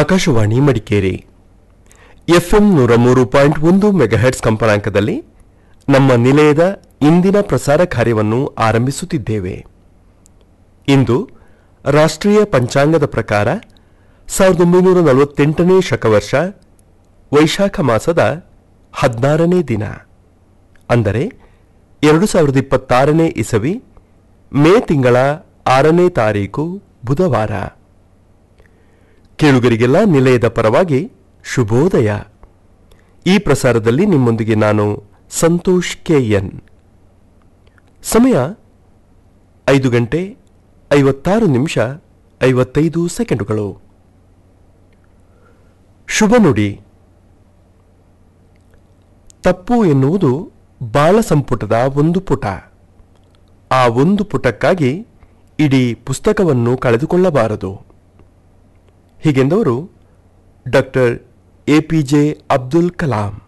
Akashvani Madikeri FM ನೂರ ಮೂರು point ಒಂದು ಮೆಗಾಹೆಟ್ಸ್ ಕಂಪನಾಂಕದಲ್ಲಿ ನಮ್ಮ ನಿಲಯದ ಇಂದಿನ ಪ್ರಸಾರ ಕಾರ್ಯವನ್ನು ಆರಂಭಿಸುತ್ತಿದ್ದೇವೆ ಇಂದು ರಾಷ್ಟ್ರೀಯ ಪಂಚಾಂಗದ ಪ್ರಕಾರ ಸಾವಿರದ ಒಂಬೈನೂರ ನಲವತ್ತೆಂಟನೇ ಶಕವರ್ಷ ವೈಶಾಖ ಮಾಸದ ಹದಿನಾರನೇ ದಿನ ಅಂದರೆ ಎರಡು ಸಾವಿರದ ಇಪ್ಪತ್ತಾರನೇ ಇಸವಿ ಮೇ ತಿಂಗಳ ಆರನೇ ತಾರೀಕು ಬುಧವಾರ ಕೇಳುಗರಿಗೆಲ್ಲ ನಿಲಯದ ಪರವಾಗಿ ಶುಭೋದಯ ಈ ಪ್ರಸಾರದಲ್ಲಿ ನಿಮ್ಮೊಂದಿಗೆ ನಾನು ಸಂತೋಷ್ ಕೆಎನ್ ಸಮಯ ಐದು ಗಂಟೆ ಐವತ್ತಾರು ನಿಮಿಷ ಐವತ್ತೈದು ಸೆಕೆಂಡುಗಳು ಶುಭ ನುಡಿ ತಪ್ಪು ಎನ್ನುವುದು ಬಾಳ ಸಂಪುಟದ ಒಂದು ಪುಟ ಆ ಒಂದು ಪುಟಕ್ಕಾಗಿ ಇಡೀ ಪುಸ್ತಕವನ್ನು ಕಳೆದುಕೊಳ್ಳಬಾರದು ಹೀಗೆಂದವರು ಡಾಕ್ಟರ್ ಎಪಿಜೆ ಅಬ್ದುಲ್ ಕಲಾಂ